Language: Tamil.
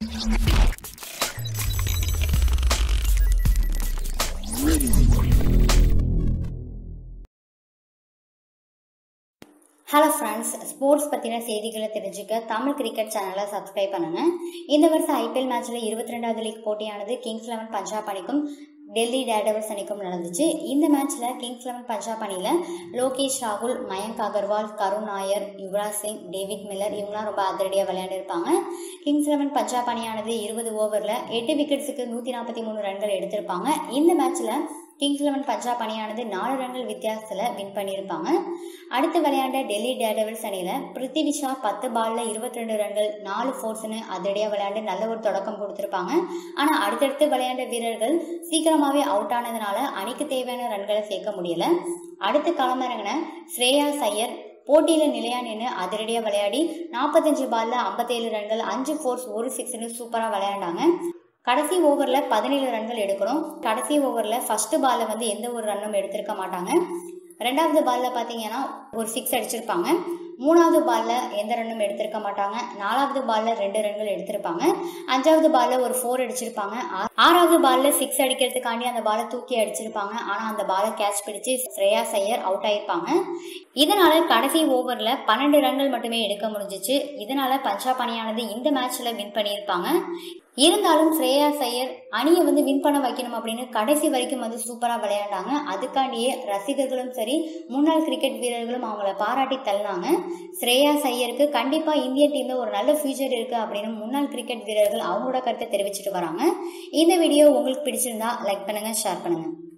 ஹலோ ஃப்ரெண்ட்ஸ் ஸ்போர்ட்ஸ் பற்றின செய்திகளை தெரிஞ்சுக்க தமிழ் கிரிக்கெட் சேனலை சப்ஸ்கிரைப் பண்ணுங்க இந்த வருஷம் ஐபிஎல் மேட்ச்சில் இருபத்தி ரெண்டாவது லீக் போட்டியானது கிங்ஸ் லெவன் பஞ்சாப் அணிக்கும் டெல்லி டேர்டெவில்ஸ் அணிக்கும் நடந்துச்சு இந்த மேட்ச்சில் கிங்ஸ் லெவன் பஞ்சாப் அணியில் லோகேஷ் ராகுல் மயங்க் அகர்வால் கருண் நாயர் யுவராஜ் சிங் டேவிட் மில்லர் இவங்களாம் ரொம்ப அதிரடியாக விளையாண்டிருப்பாங்க கிங்ஸ் லெவன் பஞ்சாப் அணியானது இருபது ஓவரில் எட்டு விக்கெட்ஸுக்கு நூற்றி நாற்பத்தி மூணு ரன்கள் எடுத்திருப்பாங்க இந்த மேட்ச்சில் கிங்ஸ் லெவன் பஞ்சாப் அணியானது நாலு ரன்கள் வித்தியாசத்தில் வின் பண்ணியிருப்பாங்க அடுத்து விளையாண்ட டெல்லி டேர்டெவில்ஸ் அணியில் பிருத்திவி ஷா பத்து பாலில் இருபத்தி ரெண்டு ரன்கள் நாலு ஃபோர்ஸ்னு அதிரடியாக விளையாண்டு நல்ல ஒரு தொடக்கம் கொடுத்துருப்பாங்க ஆனால் அடுத்தடுத்து விளையாண்ட வீரர்கள் சீக்கிரமாகவே அவுட் ஆனதுனால அணிக்கு தேவையான ரன்களை சேர்க்க முடியல அடுத்து களமிறங்கின ஸ்ரேயா சையர் போட்டியில் நிலையா நின்று அதிரடியாக விளையாடி நாற்பத்தஞ்சு பாலில் ஐம்பத்தேழு ரன்கள் அஞ்சு ஃபோர்ஸ் ஒரு சிக்ஸ்னு சூப்பராக விளையாண்டாங்க கடைசி ஓவரில் பதினேழு ரன்கள் எடுக்கணும் கடைசி ஓவரில் ஃபஸ்ட்டு பாலில் வந்து எந்த ஒரு ரன்னும் எடுத்திருக்க மாட்டாங்க ரெண்டாவது பாலில் பார்த்தீங்கன்னா ஒரு சிக்ஸ் அடிச்சிருப்பாங்க மூணாவது பாலில் எந்த ரன்னும் எடுத்திருக்க மாட்டாங்க நாலாவது பாலில் ரெண்டு ரன்கள் எடுத்திருப்பாங்க அஞ்சாவது பாலில் ஒரு ஃபோர் அடிச்சிருப்பாங்க ஆ- ஆறாவது பாலில் சிக்ஸ் அடிக்கிறதுக்காண்டி அந்த பாலை தூக்கி அடிச்சிருப்பாங்க ஆனால் அந்த பாலை கேட்ச் பிடிச்சு ஸ்ரேயா சையர் அவுட் ஆயிருப்பாங்க இதனால கடைசி ஓவரில் பன்னெண்டு ரன்கள் மட்டுமே எடுக்க முடிஞ்சிச்சு இதனால பஞ்சாப் அணியானது இந்த மேட்ச்சில் வின் பண்ணியிருப்பாங்க இருந்தாலும் ஸ்ரேயா சையர் அணியை வந்து வின் பண்ண வைக்கணும் அப்படின்னு கடைசி வரைக்கும் வந்து சூப்பராக விளையாண்டாங்க அதுக்காண்டியே ரசிகர்களும் சரி முன்னாள் கிரிக்கெட் வீரர்களும் அவங்கள பாராட்டி தள்ளினாங்க ஸ்ரேயா சையருக்கு கண்டிப்பாக இந்திய டீமில் ஒரு நல்ல ஃபியூச்சர் இருக்குது அப்படின்னு முன்னாள் கிரிக்கெட் வீரர்கள் அவங்களோட கருத்தை தெரிவிச்சிட்டு வராங்க இந்த வீடியோ உங்களுக்கு பிடிச்சிருந்தா லைக் பண்ணுங்கள் ஷேர் பண்ணுங்கள்